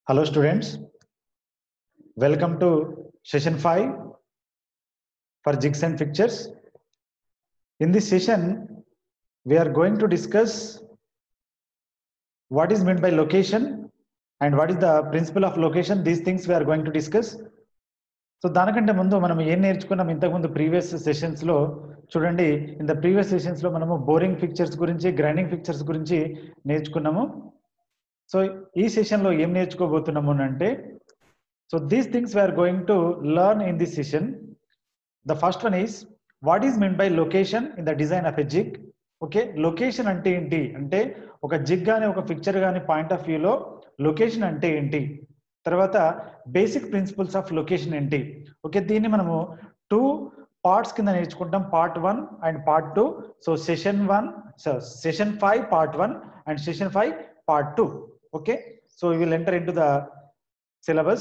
Hello students, welcome to session 5 for jigs and pictures. In this session, we are going to discuss what is meant by location and what is the principle of location. These things we are going to discuss. So దానికంటే ముందు మనం ఏం నేర్చుకున్నాం ఇంతకుముందు previous sessions లో చూడండి in the previous sessions లో మనము బోరింగ్ పిక్చర్స్ గురించి గ్రైండింగ్ పిక్చర్స్ గురించి నేర్చుకున్నాము సో ఈ సెషన్ లో ఏం నేర్చుకోబోతున్నాము అంటే so these things we are going to learn in this session the first one is what is mean by location in the design of a jig okay location అంటే ఏంటి అంటే ఒక జిగ్ కానీ ఒక పిక్చర్ కానీ పాయింట్ ఆఫ్ వ్యూలో location అంటే ఏంటి తర్వాత బేసిక్ ప్రిన్సిపల్స్ ఆఫ్ లొకేషన్ ఏంటి ఓకే దీన్ని మనము టూ పార్ట్స్ కింద నేర్చుకుంటాం part one and part two so session one session five part one and session five part two okay so we will enter into the syllabus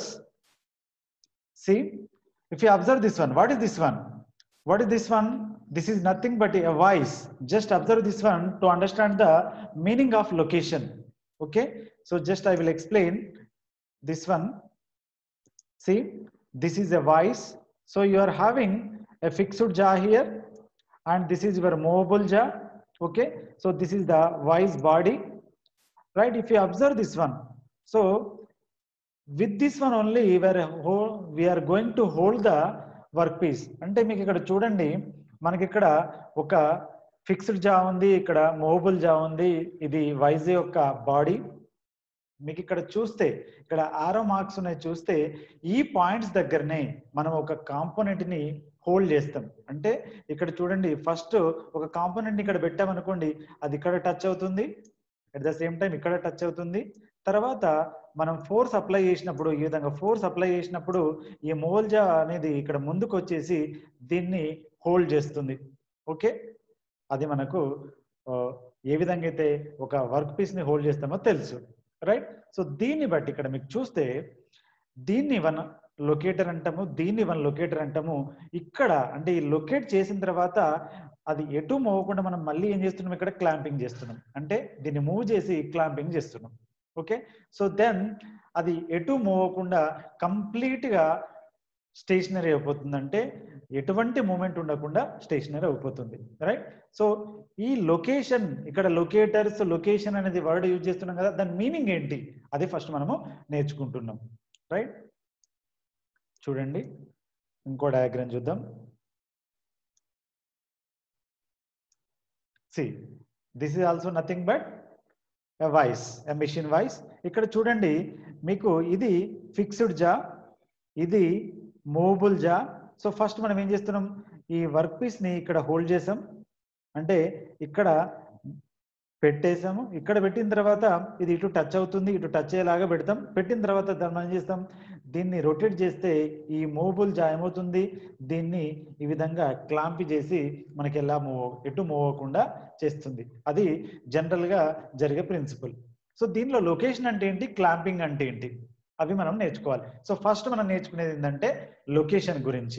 see if you observe this one what is this one what is this one this is nothing but a voice just observe this one to understand the meaning of location okay so just i will explain this one see this is a voice so you are having a fixed jaw here and this is your movable jaw okay so this is the voice body right if you observe this one so with this one only we are, we are going to hold the work piece అంటే మీకు ఇక్కడ చూడండి మనకి ఇక్కడ ఒక fixed జా ఉంది ఇక్కడ మూవబుల్ జా ఉంది ఇది వైజ్ యొక్క బాడీ మీకు ఇక్కడ చూస్తే ఇక్కడ ఆరో మార్క్స్ ఉన్నాయి చూస్తే ఈ పాయింట్స్ దగ్గరనే మనం ఒక కాంపోనెంట్ ని హోల్డ్ చేస్తాం అంటే ఇక్కడ చూడండి ఫస్ట్ ఒక కాంపోనెంట్ ఇక్కడ పెట్టామనుకోండి అది ఇక్కడ టచ్ అవుతుంది అట్ ద సేమ్ టైం ఇక్కడ టచ్ అవుతుంది తర్వాత మనం ఫోర్స్ అప్లై చేసినప్పుడు ఈ విధంగా ఫోర్స్ అప్లై చేసినప్పుడు ఈ మోల్జా అనేది ఇక్కడ ముందుకు వచ్చేసి దీన్ని హోల్డ్ చేస్తుంది ఓకే అది మనకు ఏ విధంగా అయితే ఒక వర్క్ పీస్ ని హోల్డ్ చేస్తామో తెలుసు రైట్ సో దీన్ని బట్టి ఇక్కడ మీకు చూస్తే దీన్ని వన్ లొకేటర్ అంటాము దీన్ని వన్ లొకేటర్ అంటాము ఇక్కడ అంటే ఈ లొకేట్ చేసిన తర్వాత అది ఎటు మోవకుండా మనం మళ్ళీ ఏం చేస్తున్నాం ఇక్కడ క్లాంపింగ్ చేస్తున్నాం అంటే దీన్ని మూవ్ చేసి క్లాంపింగ్ చేస్తున్నాం ఓకే సో దెన్ అది ఎటు మోవకుండా కంప్లీట్ గా స్టేషనరీ అయిపోతుంది అంటే ఎటువంటి మూమెంట్ ఉండకుండా స్టేషనరీ అయిపోతుంది రైట్ సో ఈ లొకేషన్ ఇక్కడ లొకేటర్స్ లొకేషన్ అనేది వర్డ్ యూజ్ చేస్తున్నాం కదా దాని మీనింగ్ ఏంటి అది ఫస్ట్ మనము నేర్చుకుంటున్నాం రైట్ చూడండి ఇంకో డయాగ్రామ్ చూద్దాం see this is also nothing but a vice a machine vice ఇక్కడ చూడండి మీకు ఇది ఫిక్స్డ్ జా ఇది మూవబుల్ జా సో ఫస్ట్ మనం ఏం చేస్తున్నాం ఈ వర్క్ పీస్ ని ఇక్కడ హోల్డ్ చేసాం అంటే ఇక్కడ పెట్టేసాము ఇక్కడ పెట్టిన తర్వాత ఇది ఇటు టచ్ అవుతుంది ఇటు టచ్ అయ్యేలాగా పెడతాం పెట్టిన తర్వాత దాన్ని మనం ఏం చేస్తాం దీన్ని రొటేట్ చేస్తే ఈ మూవబుల్ జా ఏమవుతుంది దీన్ని ఈ విధంగా క్లాంపి చేసి మనకి ఎలా మూవ్ ఎటు మూవ్ అవ్వకుండా చేస్తుంది అది జనరల్ గా జరిగే ప్రిన్సిపల్ సో దీనిలో లొకేషన్ అంటే ఏంటి క్లాంపింగ్ అంటే ఏంటి అవి మనం నేర్చుకోవాలి సో ఫస్ట్ మనం నేర్చుకునేది ఏంటంటే లొకేషన్ గురించి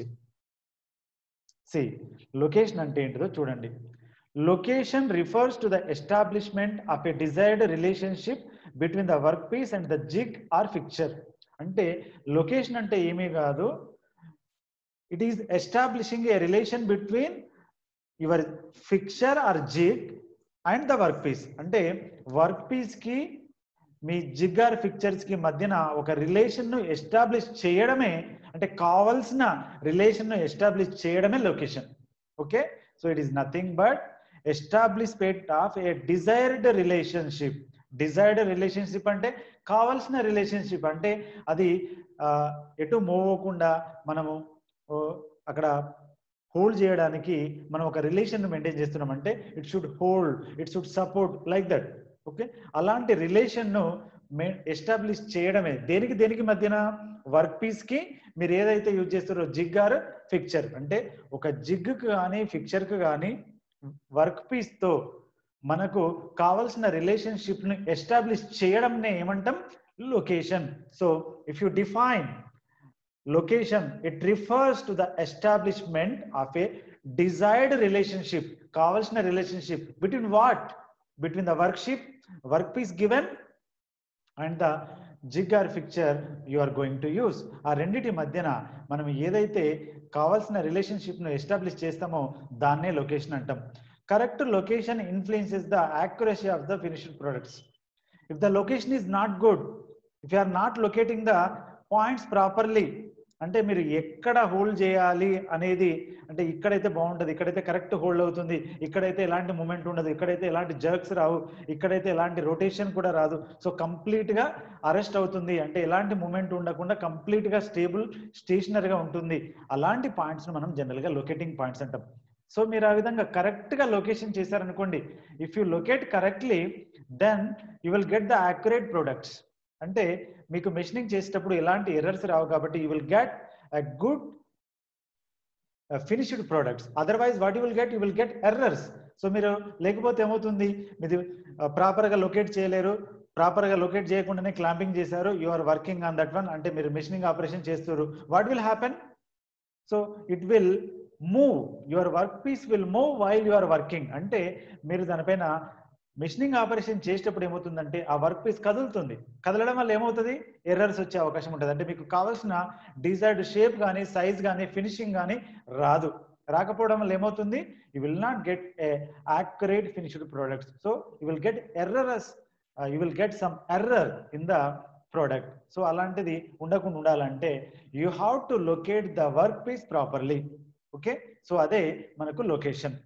సి లొకేషన్ అంటే ఏంటిదో చూడండి location refers to the establishment of a desired relationship between the work piece and the jig or fixture అంటే లొకేషన్ అంటే ఏమీ కాదు it is establishing a relation between your fixture or jig and the work piece అంటే work piece కి మీ జిగ్గార్ fixtures కి మధ్యన ఒక రిలేషన్ ను ఎస్టాబ్లిష్ చేయడమే అంటే కావలసిన రిలేషన్ ను ఎస్టాబ్లిష్ చేయడమే location okay so it is nothing but establishment of a desired relationship desired relationship అంటే కావలసిన రిలేషన్షిప్ అంటే అది ఎటు మూవ్ అవ్వకుండా మనము అక్కడ హోల్డ్ చేయడానికి మనం ఒక రిలేషన్ మెయింటైన్ చేస్తున్నాం అంటే it should hold it should support like that okay అలాంటి రిలేషన్ ను ఎస్టాబ్లిష్ చేయడమే దేనికి దేనికి మధ్యన వర్క్ పీస్ కి మీరు ఏదైతే యూజ్ చేస్తారో జిగ్ ఆర్ ఫిక్చర్ అంటే ఒక జిగ్ కానీ ఫిక్చర్ కు కానీ వర్క్ పీస్ తో మనకు కావలసిన రిలేషన్షిప్ ని ఎస్టాబ్లిష్ చేయడంనే ఏమంటాం location so if you define location it refers to the establishment of a desired relationship కావలసిన relationship between what between the workship work piece given and the jig or fixture you are going to use ఆ రెండిటి మధ్యన మనం ఏదైతే కావాల్సిన రిలేషన్షిప్ను establish చేస్తామో దాన్నే location అంటాం correct location influences the accuracy of the finished products if the location is not good if you are not locating the points properly అంటే మీరు ఎక్కడ హోల్డ్ చేయాలి అనేది అంటే ఇక్కడైతే బాగుంటుంది ఇక్కడైతే కరెక్ట్ హోల్డ్ అవుతుంది ఇక్కడైతే ఎలాంటి మూమెంట్ ఉండదు ఇక్కడైతే ఎలాంటి జర్క్స్ రావు ఇక్కడైతే ఎలాంటి రొటేషన్ కూడా రాదు సో కంప్లీట్ గా అరెస్ట్ అవుతుంది అంటే ఎలాంటి మూమెంట్ ఉండకుండా కంప్లీట్ గా స్టేబుల్ స్టేషనరీగా ఉంటుంది అలాంటి పాయింట్స్ మనం జనరల్ గా లొకేటింగ్ పాయింట్స్ అంటాం సో మీరు ఆ విధంగా కరెక్ట్ గా లొకేషన్ చేశారనుకోండి if you locate correctly then you will get the accurate products అంటే మీకు మెషినింగ్ చేసేటప్పుడు ఎలాంటి ఎర్రర్స్ రావు కాబట్టి you will get a good finished products otherwise what you will get you will get errors so మీరు లేకపోతే ఏమవుతుంది మీది ప్రాపర్గా లొకేట్ చేయలేరు ప్రాపర్గా లొకేట్ చేయకుండానే క్లాంపింగ్ చేశారు you are working on that one అంటే మీరు మెషినింగ్ ఆపరేషన్ చేస్తారు what will happen so it will move your work piece will move while you are working అంటే మీరు దానిపైన మిషనింగ్ ఆపరేషన్ చేసేటప్పుడు ఏమవుతుందంటే ఆ వర్క్ పీస్ కదులుతుంది కదలడం వల్ల ఏమవుతుంది ఎర్రర్స్ వచ్చే అవకాశం ఉంటుంది అంటే మీకు కావాల్సిన డిజైర్డ్ షేప్ కానీ సైజ్ కానీ ఫినిషింగ్ కానీ రాదు రాకపోవడం వల్ల ఏమవుతుంది you will not get a accurate finished products so you will get errors you will get some error in the product so అలాంటిది ఉండకుండా ఉండాలంటే you have to locate the work piece properly okay so అదే మనకు location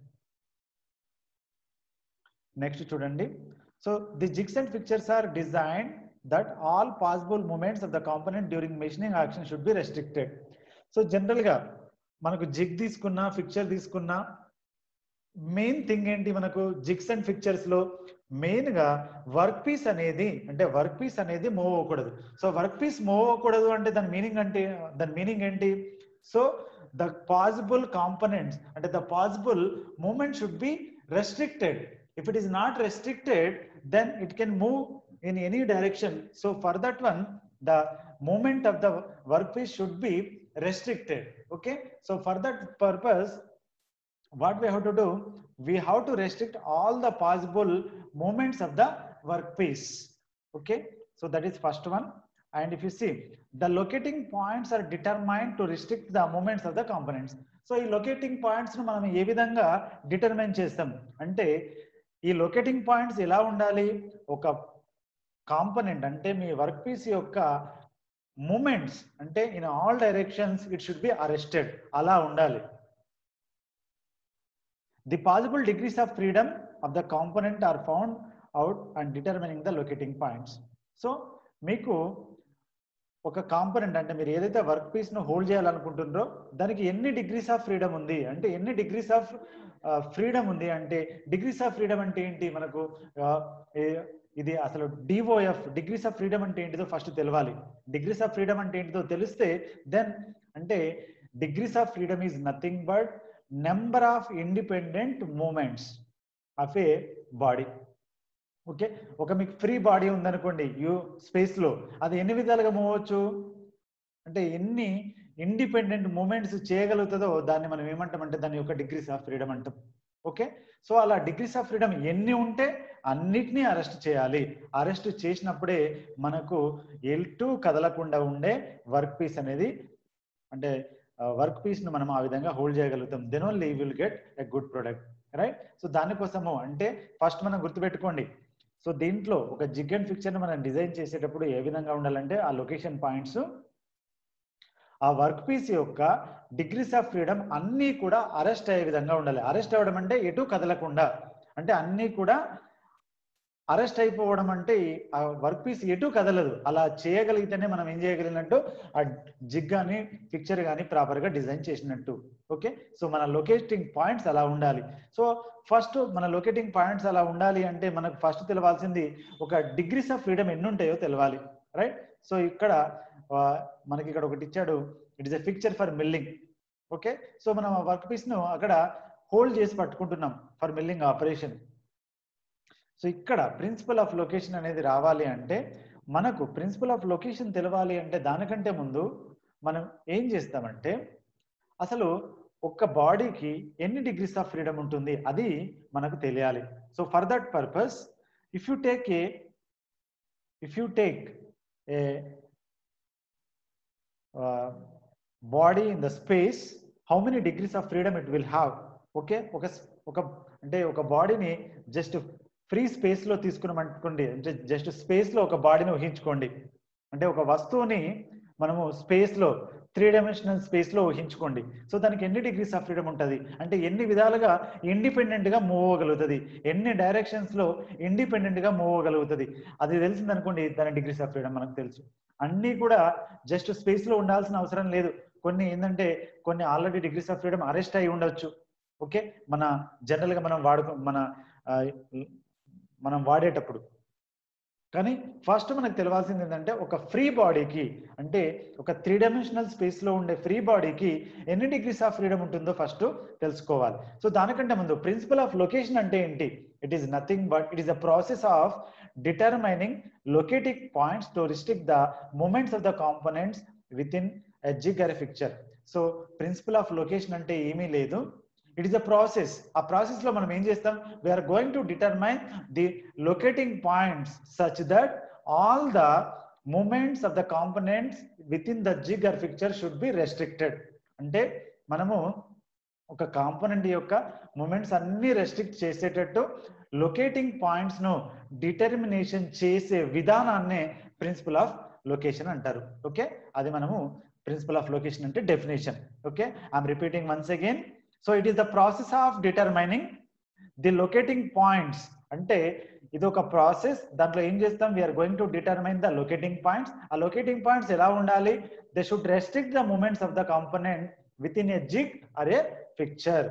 next చూడండి so the jigs and pictures are design that all possible movements of the component during machining action should be restricted so జనరల్ గా మనకు zig తీసుకున్నా picture తీసుకున్నా main thing ఏంటి మనకు జిగ్స్ అండ్ పిక్చర్స్ లో మెయిన్ గా వర్క్ పీస్ అనేది అంటే వర్క్ పీస్ అనేది మూవ్ అవ్వకూడదు సో వర్క్ పీస్ మూవ్ అవ్వకూడదు అంటే దాని మీనింగ్ అంటే దాని మీనింగ్ ఏంటి సో ద పాసిబుల్ కాంపనెంట్స్ అంటే the possible movement should be restricted if it is not restricted then it can move in any direction so for that one the movement of the workpiece should be restricted okay so for that purpose what we have to do we have to restrict all the possible movements of the workpiece okay so that is first one and if you see the locating points are determined to restrict the movements of the components so ఈ locating points ను మనం ఏ విధంగా determine చేస్తాం అంటే ఈ locating points ఎలా ఉండాలి ఒక కాంపనెంట్ అంటే మీ వర్క్ పీస్ యొక్క మూమెంట్స్ అంటే in all directions it should be arrested అలా ఉండాలి the possible degrees of freedom of the component are found out and determining the locating points so మీకు ఒక కాంపనెంట్ అంటే మీరు ఏదైతే వర్క్ పీస్ ను హోల్డ్ చేయాలనుకుంటున్నారో దానికి ఎన్ని డిగ్రీస్ ఆఫ్ ఫ్రీడమ్ ఉంది అంటే ఎన్ని డిగ్రీస్ ఆఫ్ ఫ్రీడమ్ ఉంది అంటే డిగ్రీస్ ఆఫ్ ఫ్రీడమ్ అంటే ఏంటి మనకు ఇది అసలు డిఓఎఫ్ డిగ్రీస్ ఆఫ్ ఫ్రీడమ్ అంటే ఏంటిదో ఫస్ట్ తెలవాలి డిగ్రీస్ ఆఫ్ ఫ్రీడమ్ అంటే ఏంటిదో తెలిస్తే దెన్ అంటే degrees of freedom is nothing but number of independent movements of a body okay ఒక మీకు ఫ్రీ బాడీ ఉందనుకోండి యూ స్పేస్ లో అది ఎన్ని విధాలుగా మూవ్ అవ్వచ్చు అంటే ఎన్ని ఇండిపెండెంట్ మూమెంట్స్ చేయగలుగుతుందో దాన్ని మనం ఏమంటామంటే దాని యొక్క డిగ్రీస్ ఆఫ్ ఫ్రీడమ్ అంటాం ఓకే సో అలా డిగ్రీస్ ఆఫ్ ఫ్రీడమ్ ఎన్ని ఉంటే అన్నిటినీ అరెస్ట్ చేయాలి అరెస్ట్ చేసినప్పుడే మనకు ఎల్టు కదలకుండా ఉండే వర్క్ పీస్ అనేది అంటే వర్క్ పీస్ ను మనం ఆ విధంగా హోల్డ్ చేయగలుగుతాం then only will get a good product right so దానికోసము అంటే ఫస్ట్ మనం గుర్తుపెట్టుకోండి సో దీంట్లో ఒక జిగ్ అండ్ ఫిక్చర్ మనం డిజైన్ చేసేటప్పుడు ఏ విధంగా ఉండాలంటే ఆ లొకేషన్ పాయింట్స్ ఆ వర్క్ పీస్ యొక్క డిగ్రీస్ ఆఫ్ ఫ్రీడమ్ అన్నీ కూడా అరెస్ట్ అయ్యే విధంగా ఉండాలి అరెస్ట్ అవ్వడం అంటే ఎటు కదలకుండా అంటే అన్నీ కూడా అరెస్ట్ అయిపోవడం అంటే ఆ వర్క్ పీస్ ఎటు కదలదు అలా చేయగలిగితేనే మనం ఏం చేయగలిగినట్టు ఆ జిగ్ కానీ పిక్చర్ కానీ ప్రాపర్ గా డిజైన్ చేసినట్టు ఓకే సో మన లొకేటింగ్ పాయింట్స్ అలా ఉండాలి సో ఫస్ట్ మన లొకేటింగ్ పాయింట్స్ అలా ఉండాలి అంటే మనకు ఫస్ట్ తెలవాల్సింది ఒక డిగ్రీస్ ఆఫ్ ఫ్రీడమ్ ఎన్ని ఉంటాయో తెలవాలి రైట్ సో ఇక్కడ మనకి ఇక్కడ ఒకటి ఇచ్చాడు it is a picture for milling okay so మనం ఆ వర్క్ పీస్ ను అక్కడ హోల్డ్ చేసి పట్టుకుంటున్నాం ఫర్ మిల్లింగ్ ఆపరేషన్ సో ఇక్కడ ప్రిన్సిపల్ ఆఫ్ లొకేషన్ అనేది రావాలి అంటే మనకు ప్రిన్సిపల్ ఆఫ్ లొకేషన్ తెలవాలి అంటే దానికంటే ముందు మనం ఏం చేస్తామంటే అసలు ఒక్క బాడీకి ఎన్ని డిగ్రీస్ ఆఫ్ ఫ్రీడమ్ ఉంటుంది అది మనకు తెలియాలి so for that purpose if you take a if you take a body in the space how many degrees of freedom it will have okay ఒక ఒక అంటే ఒక బాడీని జస్ట్ ఫ్రీ స్పేస్ లో తీసుకున్నామనుకోండి అంటే జస్ట్ స్పేస్ లో ఒక బాడీని ఊహించుకోండి అంటే ఒక వస్తువుని మనము స్పేస్ లో త్రీ డైమెన్షనల్ స్పేస్ లో ఊహించుకోండి సో దానికి ఎన్ని డిగ్రీస్ ఆఫ్ ఫ్రీడమ్ ఉంటుంది అంటే ఎన్ని విధాలుగా ఇండిపెండెంట్ గా మూవ్ అవ్వగలుగుతుంది ఎన్ని డైరెక్షన్స్ లో ఇండిపెండెంట్ గా మూవ్ అవ్వగలుగుతుంది అది తెలిసింది అనుకోండి దాని డిగ్రీస్ ఆఫ్ ఫ్రీడమ్ మనకు తెలుసు అన్ని కూడా జస్ట్ స్పేస్ లో ఉండాల్సిన అవసరం లేదు కొన్ని ఏంటంటే కొన్ని already degrees of freedom arrest అయి ఉండొచ్చు ఓకే మన జనరల్ గా మనం వాడుకో మన మనం వాడేటప్పుడు కానీ ఫస్ట్ మనకు తెలియాల్సింది ఏంటంటే ఒక ఫ్రీ బాడీకి అంటే ఒక త్రీ డైమెన్షనల్ స్పేస్ లో ఉండే ఫ్రీ బాడీకి ఎన్ని డిగ్రీస్ ఆఫ్ ఫ్రీడమ్ ఉంటుందో ఫస్ట్ తెలుసుకోవాలి సో దానికంటే ముందు ప్రిన్సిపల్ ఆఫ్ లొకేషన్ అంటే ఏంటి it is nothing but it is a process of determining locating points to restrict the movements of the components within jig or picture so principle of location అంటే ఏమీ లేదు it is a process ఆ process లో మనం ఏం చేస్తాం we are going to determine the locating points such that all the movements of the components within the jig or picture should be restricted అంటే మనము ఒక కాంపోనెంట్ యొక్క మూమెంట్స్ అన్ని రెస్ట్రిక్ట్ చేసేటట్టు లొకేటింగ్ పాయింట్స్ ను డిటర్మినేషన్ చేసే విధానాన్నే ప్రిన్సిపల్ ఆఫ్ లొకేషన్ అంటారు ఓకే అది మనము ప్రిన్సిపల్ ఆఫ్ లొకేషన్ అంటే definition okay I'm repeating once again so it is the process of determining the locating points అంటే ఇది ఒక ప్రాసెస్ దాంట్లో ఏం చేస్తాం we are going to determine the locating points ఆ లొకేటింగ్ పాయింట్స్ ఎలా ఉండాలి they should restrict the movements of the component within a jig or a picture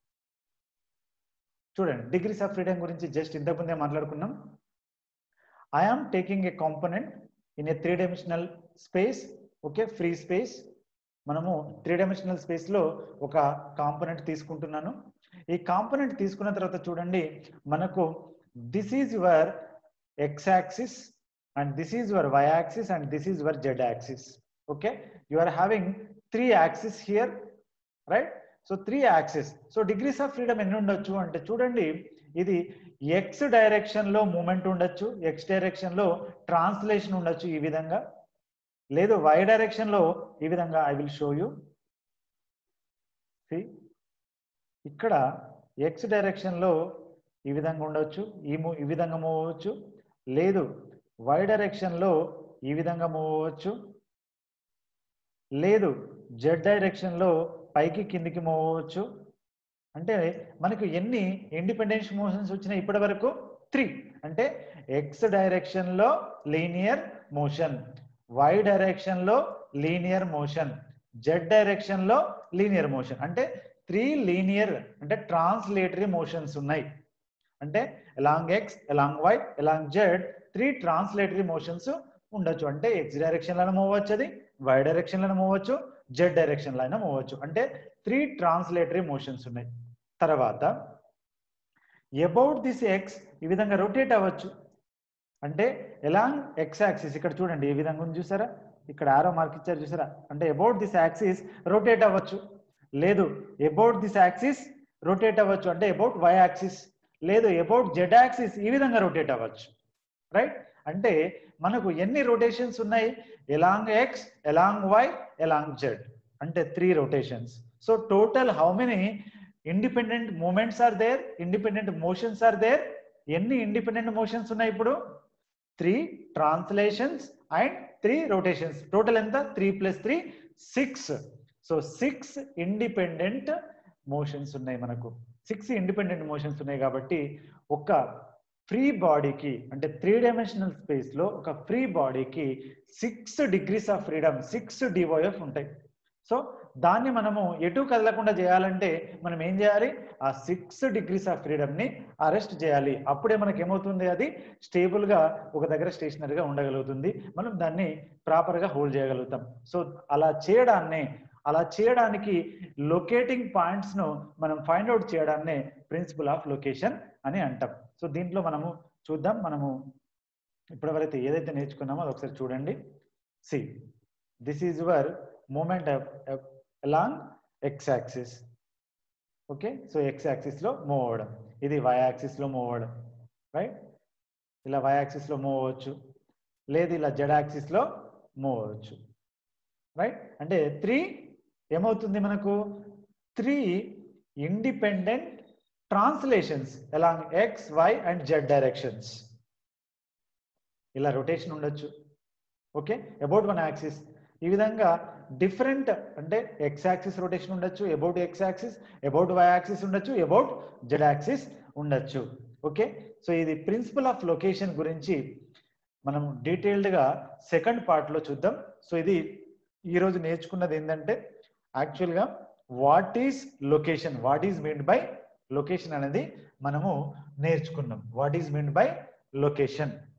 చూడండి డిగ్రీస్ ఆఫ్ ఫ్రీడమ్ గురించి జస్ట్ ఇంతకుముందే మాట్లాడుకున్నాం I am taking a component in a three dimensional space okay free space మనము three dimensional space లో ఒక component తీసుకుంటున్నాను ఈ component తీసుకున్న తర్వాత చూడండి మనకు this is your x axis and this is your y axis and this is your z axis okay you are having three axis here right so three axis so degrees of freedom ఎన్ని ఉండొచ్చు అంటే చూడండి ఇది x direction లో movement ఉండొచ్చు x direction లో translation ఉండొచ్చు ఈ విధంగా లేదు వై డైరెక్షన్ లో ఈ విధంగా ఐ విల్ షో యూ ఇక్కడ ఎక్స్ డైరెక్షన్ లో ఈ విధంగా ఉండొచ్చు ఈ మూవ్ ఈ విధంగా మూవ్ అవ్వచ్చు లేదు వై డైరెక్షన్ లో ఈ విధంగా మూవ్ అవ్వచ్చు లేదు జెడ్ డైరెక్షన్ లో పైకి కిందికి మూవ్ అవ్వచ్చు అంటే మనకు ఎన్ని ఇండిపెండెన్స్ మోషన్స్ వచ్చినాయి ఇప్పటి వరకు త్రీ అంటే ఎక్స్ డైరెక్షన్ లో లీనియర్ మోషన్ వై డైరెక్షన్ లో లీనియర్ మోషన్ జెడ్ డైరెక్షన్ లో లీనియర్ మోషన్ అంటే త్రీ లీనియర్ అంటే ట్రాన్స్లేటరీ మోషన్స్ ఉన్నాయి అంటే along x along y along z three translatory motions ఉండొచ్చు అంటే ఎక్స్ డైరెక్షన్ లో మూవ్ అవ్వచ్చు అది వై డైరెక్షన్ లో మూవ్ అవ్వచ్చు జెడ్ డైరెక్షన్ లో అయినా మూవ్ అవ్వచ్చు అంటే త్రీ ట్రాన్స్లేటరీ మోషన్స్ ఉన్నాయి తర్వాత అబౌట్ దిస్ ఎక్స్ ఈ విధంగా రొటేట్ అవ్వచ్చు అంటే ఎలాంగ్ ఎక్స్ యాక్సిస్ ఇక్కడ చూడండి ఈ విధంగా ఉంది చూసారా ఇక్కడ ఆరో మార్క్ ఇచ్చారు చూసారా అంటే అబౌట్ దిస్ యాక్సిస్ రొటేట్ అవ్వచ్చు లేదు అబౌట్ దిస్ యాక్సిస్ రొటేట్ అవ్వచ్చు అంటే అబౌట్ వై యాక్సిస్ లేదు అబౌట్ జెడ్ యాక్సిస్ ఈ విధంగా రొటేట్ అవ్వచ్చు రైట్ అంటే మనకు ఎన్ని రొటేషన్స్ ఉన్నాయి along x along y along z అంటే three rotations so total how many independent movements are there independent motions are there ఎన్ని ఇండిపెండెంట్ మోషన్స్ ఉన్నాయి ఇప్పుడు three translations and three rotations total ఎంత three plus three six so six independent motions ఉన్నాయి మనకు six independent motions ఉన్నాయి కాబట్టి ఒక free బాడీకి అంటే త్రీ డైమెన్షనల్ స్పేస్ లో ఒక ఫ్రీ బాడీకి six degrees of freedom six DOF ఉంటాయి సో దాన్ని మనము ఎటు కదలకుండా చేయాలంటే మనం ఏం చేయాలి ఆ సిక్స్ డిగ్రీస్ ఆఫ్ ఫ్రీడమ్ ని అరెస్ట్ చేయాలి అప్పుడే మనకి ఏమవుతుంది అది స్టేబుల్ గా ఒక దగ్గర స్టేషనరీగా ఉండగలుగుతుంది మనం దాన్ని ప్రాపర్ గా హోల్డ్ చేయగలుగుతాం సో అలా చేయడాన్ని అలా చేయడానికి లొకేటింగ్ పాయింట్స్ ను మనం ఫైండ్ అవుట్ చేయడాన్నే ప్రిన్సిపల్ ఆఫ్ లొకేషన్ అని అంటాం సో దీంట్లో మనము చూద్దాం మనము ఇప్పటివరైతే ఏదైతే నేర్చుకున్నామో అది ఒకసారి చూడండి see this is your movement along x axis okay so x axis లో మూవ్ అవ్వడం ఇది వై యాక్సిస్ లో మూవ్ అవ్వడం రైట్ ఇలా వై యాక్సిస్ లో మూవ్ అవ్వచ్చు లేదు ఇలా జెడ్ యాక్సిస్ లో మూవ్ అవ్వచ్చు రైట్ అంటే త్రీ ఏమవుతుంది మనకు three independent translations along x y and z directions ఇలా రొటేషన్ ఉండొచ్చు ఓకే అబౌట్ వన్ యాక్సిస్ ఈ విధంగా డిఫరెంట్ అంటే ఎక్స్ యాక్సిస్ రొటేషన్ ఉండొచ్చు about X axis about y axis ఉండొచ్చు అబౌట్ జెడ్ యాక్సిస్ ఉండొచ్చు ఓకే సో ఇది ప్రిన్సిపల్ ఆఫ్ లొకేషన్ గురించి మనం డీటెయిల్డ్ గా సెకండ్ పార్ట్ లో చూద్దాం సో ఇది ఈ రోజు నేర్చుకున్నది ఏంటంటే యాక్చువల్ గా what is location what is meant by location అనేది మనము నేర్చుకున్నాం what is meant by location